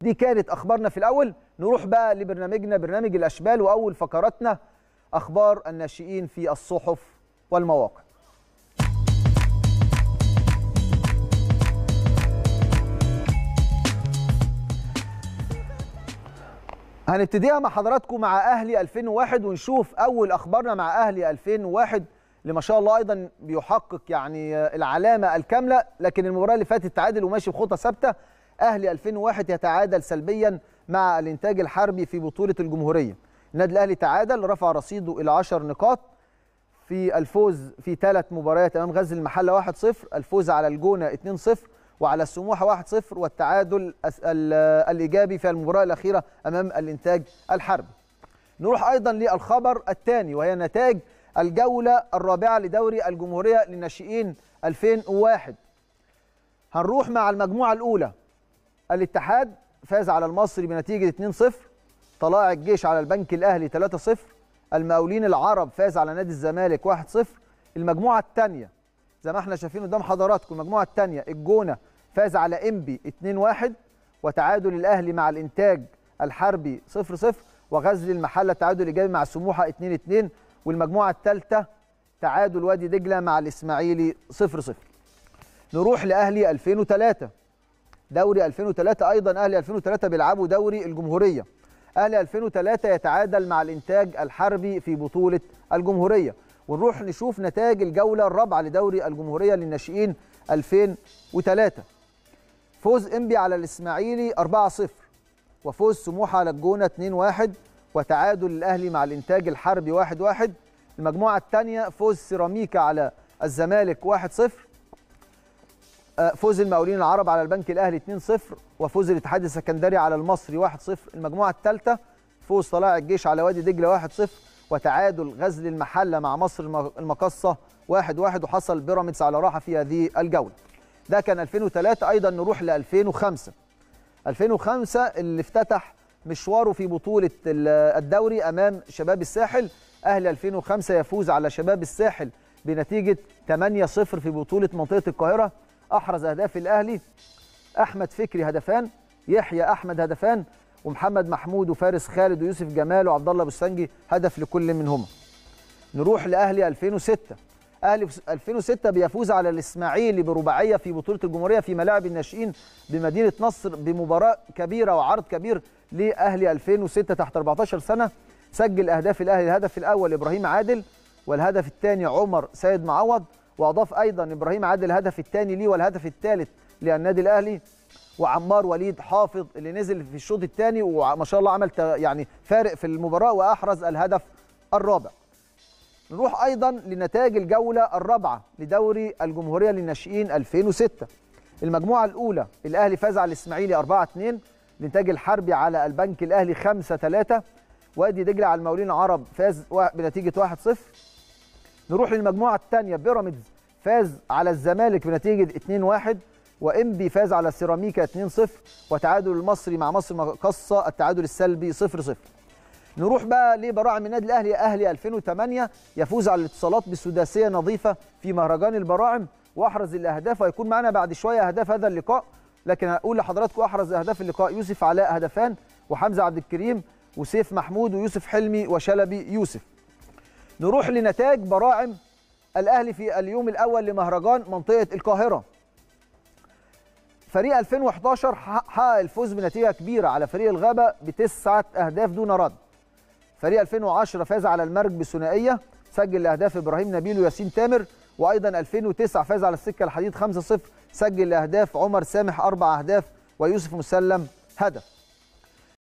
دي كانت اخبارنا في الاول نروح بقى لبرنامجنا برنامج الاشبال واول فقراتنا اخبار الناشئين في الصحف والمواقع هنبتديها مع حضراتكم مع اهلي 2001 ونشوف اول اخبارنا مع اهلي 2001 اللي ما شاء الله ايضا بيحقق يعني العلامه الكامله لكن المباراه اللي فاتت تعادل وماشي بخطى ثابته اهلي 2001 يتعادل سلبيا مع الانتاج الحربي في بطوله الجمهوريه النادي الاهلي تعادل رفع رصيده الى 10 نقاط في الفوز في ثلاث مباريات امام غزل المحله 1-0 الفوز على الجونه 2-0 وعلى السموحه 1-0 والتعادل الايجابي في المباراه الاخيره امام الانتاج الحربي نروح ايضا للخبر الثاني وهي نتائج الجوله الرابعه لدوري الجمهوريه للناشئين 2001 هنروح مع المجموعه الاولى الاتحاد فاز على المصري بنتيجه 2-0 طلائع الجيش على البنك الاهلي 3-0 المقاولين العرب فاز على نادي الزمالك 1-0 المجموعه الثانيه زي ما احنا شايفين قدام حضراتكم المجموعه الثانيه الجونه فاز على انبي 2-1 وتعادل الاهلي مع الانتاج الحربي 0-0 وغزل المحله تعادل ايجابي مع سموحه 2-2 والمجموعه الثالثه تعادل وادي دجله مع الاسماعيلي 0-0 نروح لاهلي 2003 دوري 2003 ايضا اهلي 2003 بيلعبوا دوري الجمهوريه اهلي 2003 يتعادل مع الانتاج الحربي في بطوله الجمهوريه ونروح نشوف نتائج الجوله الرابعه لدوري الجمهوريه للناشئين 2003 فوز انبي على الاسماعيلي 4-0 وفوز سموحه على الجونه 2-1 وتعادل الاهلي مع الانتاج الحربي 1-1 المجموعه الثانيه فوز سيراميكا على الزمالك 1-0 فوز المقاولين العرب على البنك الاهلي 2-0 وفوز الاتحاد السكندري على المصري 1-0 المجموعه الثالثه فوز طلائع الجيش على وادي دجله 1-0 وتعادل غزل المحله مع مصر المقصه 1-1 وحصل بيراميدز على راحه في هذه الجوله ده كان 2003 ايضا نروح ل 2005 2005 اللي افتتح مشواره في بطوله الدوري امام شباب الساحل اهلي 2005 يفوز على شباب الساحل بنتيجه 8-0 في بطوله منطقه القاهره احرز اهداف الاهلي احمد فكري هدفان يحيى احمد هدفان ومحمد محمود وفارس خالد ويوسف جمال وعبد الله بوسنجي هدف لكل منهما نروح لاهلي 2006 اهلي 2006 بيفوز على الاسماعيلي برباعيه في بطوله الجمهوريه في ملاعب الناشئين بمدينه نصر بمباراه كبيره وعرض كبير لاهلي 2006 تحت 14 سنه سجل اهداف الاهلي الهدف الاول ابراهيم عادل والهدف الثاني عمر سيد معوض واضاف ايضا ابراهيم عادل الهدف الثاني ليه والهدف الثالث للنادي الاهلي وعمار وليد حافظ اللي نزل في الشوط الثاني وما شاء الله عمل يعني فارق في المباراه واحرز الهدف الرابع. نروح ايضا لنتائج الجوله الرابعه لدوري الجمهوريه للناشئين 2006. المجموعه الاولى الاهلي فاز على الاسماعيلي 4-2 الانتاج الحربي على البنك الاهلي 5-3 وادي دجله على المقاولين العرب فاز بنتيجه 1-0 نروح للمجموعه الثانيه بيراميدز فاز على الزمالك بنتيجه 2-1 وانبي فاز على سيراميكا 2-0 وتعادل المصري مع مصر مقصه التعادل السلبي 0-0 نروح بقى لبراعم النادي الاهلي اهلي 2008 يفوز على الاتصالات بسداسيه نظيفه في مهرجان البراعم واحرز الاهداف ويكون معنا بعد شويه اهداف هذا اللقاء لكن هقول لحضراتكم احرز اهداف اللقاء يوسف علاء هدفان وحمزه عبد الكريم وسيف محمود ويوسف حلمي وشلبي يوسف نروح لنتائج براعم الاهلي في اليوم الاول لمهرجان منطقه القاهره فريق 2011 حقق الفوز بنتيجه كبيره على فريق الغابه بتسعه اهداف دون رد فريق 2010 فاز على المرج بثنائيه سجل اهداف ابراهيم نبيل وياسين تامر وايضا 2009 فاز على السكه الحديد 5-0 سجل اهداف عمر سامح اربع اهداف ويوسف مسلم هدف